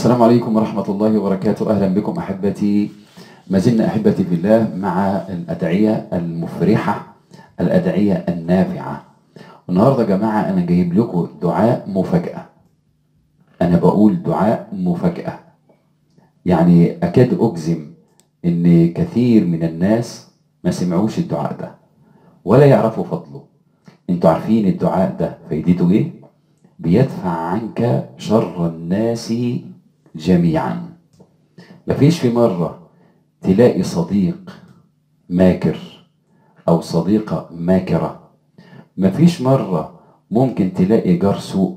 السلام عليكم ورحمة الله وبركاته أهلا بكم أحبتي ما زلنا أحبتي في الله مع الأدعية المفرحة الأدعية النافعة النهاردة يا جماعة أنا جايب لكم دعاء مفاجأة أنا بقول دعاء مفاجأة يعني أكاد أجزم إن كثير من الناس ما سمعوش الدعاء ده ولا يعرفوا فضله انتوا عارفين الدعاء ده فايدته ايه بيدفع عنك شر الناس جميعا مفيش في مرة تلاقي صديق ماكر أو صديقة ماكرة مفيش مرة ممكن تلاقي جار سوء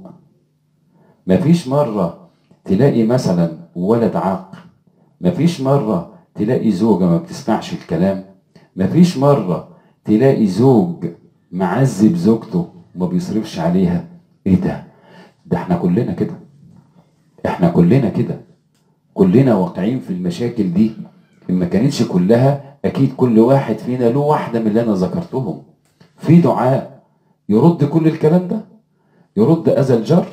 مفيش مرة تلاقي مثلا ولد عاق مفيش مرة تلاقي زوجة ما بتسمعش الكلام مفيش مرة تلاقي زوج معذب زوجته وما بيصرفش عليها ايه ده ده احنا كلنا كده احنا كلنا كده كلنا واقعين في المشاكل دي ان ما كانتش كلها اكيد كل واحد فينا له واحده من اللي انا ذكرتهم في دعاء يرد كل الكلام ده يرد اذى الجر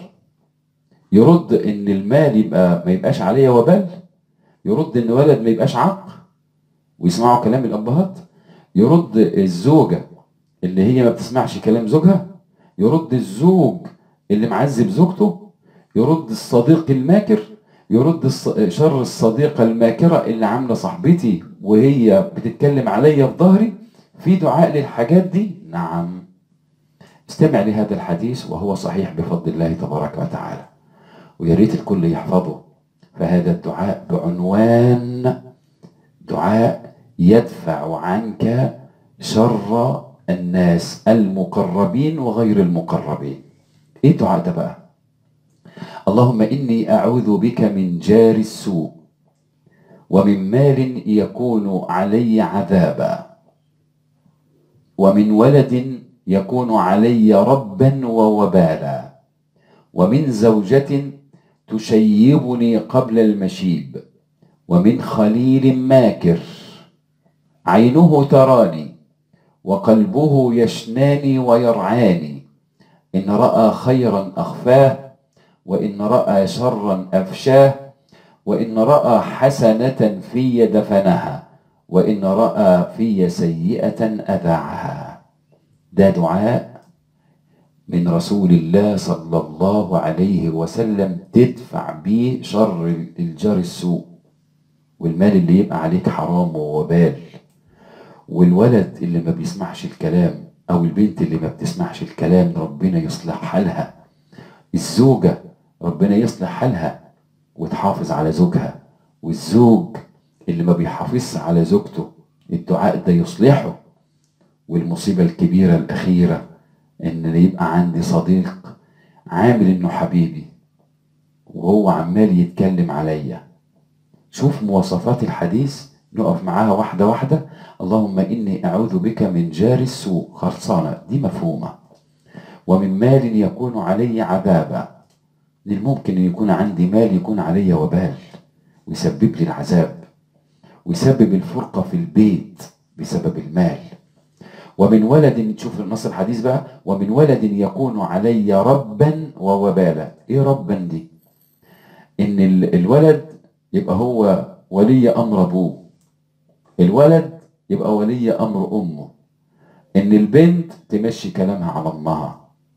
يرد ان المال يبقى ما يبقاش عليه وبال يرد ان ولد ما يبقاش عاق ويسمعوا كلام الابهات يرد الزوجه اللي هي ما بتسمعش كلام زوجها يرد الزوج اللي معذب زوجته يرد الصديق الماكر يرد الص- شر الصديقة الماكرة اللي عاملة صاحبتي وهي بتتكلم عليا في ظهري في دعاء للحاجات دي نعم استمع لهذا الحديث وهو صحيح بفضل الله تبارك وتعالى ويا ريت الكل يحفظه فهذا الدعاء بعنوان دعاء يدفع عنك شر الناس المقربين وغير المقربين ايه الدعاء ده بقى اللهم اني اعوذ بك من جار السوء ومن مال يكون علي عذابا ومن ولد يكون علي ربا ووبالا ومن زوجة تشيبني قبل المشيب ومن خليل ماكر عينه تراني وقلبه يشناني ويرعاني إن رأى خيرا أخفاه وإن رأى شرا أفشاه وإن رأى حسنة في دفنها وإن رأى في سيئة أذاعها ده دعاء من رسول الله صلى الله عليه وسلم تدفع بيه شر الجار السوء والمال اللي يبقى عليك حرام ووبال والولد اللي ما بيسمعش الكلام او البنت اللي ما بتسمعش الكلام ربنا يصلح حالها الزوجة ربنا يصلح حالها وتحافظ على زوجها والزوج اللي ما بيحافظش على زوجته الدعاء ده يصلحه والمصيبة الكبيرة الأخيرة إن يبقى عندي صديق عامل إنه حبيبي وهو عمال يتكلم عليا شوف مواصفات الحديث نقف معاها واحدة واحدة اللهم إني أعوذ بك من جار السوء خلصانة دي مفهومة ومن مال يكون علي عذابا من الممكن أن يكون عندي مال يكون علي وبال ويسبب لي العذاب ويسبب الفرقة في البيت بسبب المال ومن ولد تشوف النص الحديث بقى ومن ولد يكون علي ربا ووبالا ايه ربا دي ان ال- الولد يبقى هو ولي امر ابوه الولد يبقى ولي امر امه ان البنت تمشي كلامها على امها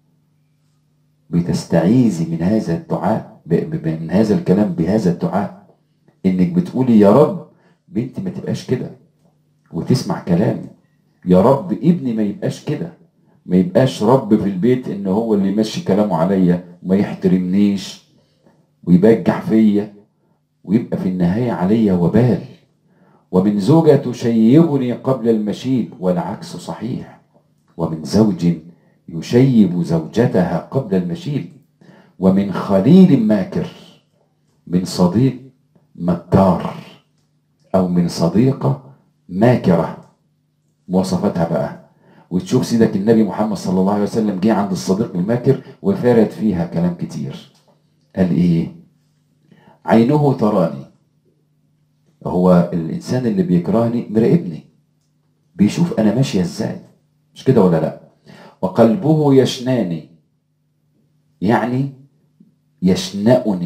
بتستعيذي من هذا الدعاء ب- ب- من هذا الكلام بهذا الدعاء انك بتقولي يا رب بنتي ما تبقاش كده وتسمع كلامي يا رب ابني ما يبقاش كده ما يبقاش رب في البيت ان هو اللي يمشي كلامه عليا وما يحترمنيش ويبجح فيا ويبقى في النهاية عليا وبال ومن زوجة تشيبني قبل المشيب والعكس صحيح ومن زوج يشيب زوجتها قبل المشيب ومن خليل ماكر من صديق مكار أو من صديقة ماكرة مواصفاتها بقى وتشوف سيدك النبي محمد صلى الله عليه وسلم جه عند الصديق الماكر وفارد فيها كلام كتير قال ايه عينه تراني هو الانسان اللي بيكرهني مراقبني بيشوف انا ماشيه ازاي مش كده ولا لا وقلبه يشناني يعني يشنأني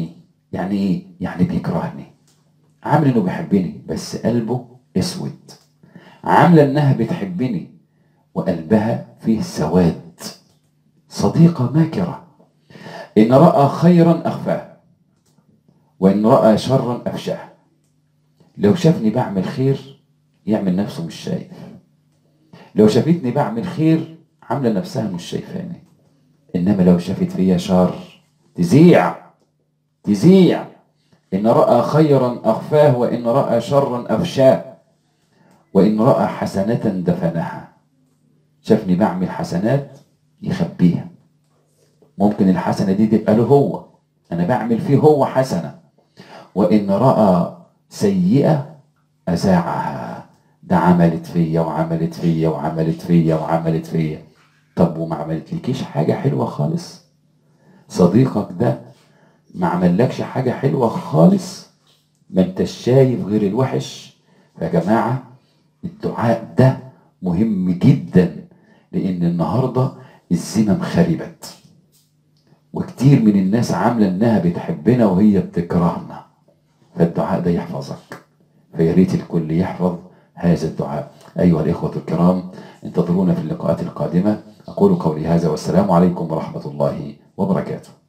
يعني ايه يعني بيكرهني عامل انه بيحبني بس قلبه اسود عامله انها بتحبني وقلبها فيه سواد صديقه ماكره ان راى خيرا اخفاه وان راى شرا افشاه لو شافني بعمل خير يعمل نفسه مش شايف لو شافتني بعمل خير عامله نفسها مش شايفاني انما لو شافت فيا شر تزيع تزيع ان راى خيرا اخفاه وان راى شرا افشاه وان راى حسنه دفنها شافني بعمل حسنات يخبيها ممكن الحسنه دي تبقى له هو انا بعمل فيه هو حسنه وان راى سيئه اذاعها ده عملت فيا وعملت فيا وعملت فيا وعملت فيا طب وما عملتلكيش حاجه حلوه خالص صديقك ده ما عملكش حاجه حلوه خالص ما انتش شايف غير الوحش يا جماعه الدعاء ده مهم جدا لان النهارده الذمم خربت وكتير من الناس عامله انها بتحبنا وهي بتكرهنا فالدعاء ده يحفظك فيا ريت الكل يحفظ هذا الدعاء ايها الاخوه الكرام انتظرونا في اللقاءات القادمه اقول قولي هذا والسلام عليكم ورحمه الله وبركاته